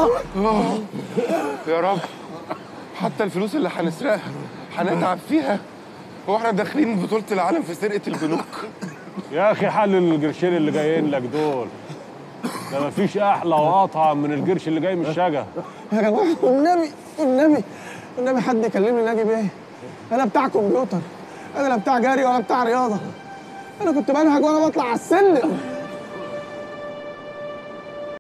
يا رب حتى الفلوس اللي هنسرقها هنتعب فيها هو احنا داخلين بطولة العالم في سرقة البنوك يا اخي حلل القرشين اللي جايين لك دول ده مفيش احلى واطعم من القرش اللي جاي من الشجا يا جماعه والنبي والنبي والنبي حد يكلمني ناجي بيه انا بتاع كمبيوتر انا لا بتاع جري ولا بتاع رياضه انا كنت بنهج وانا بطلع على السلم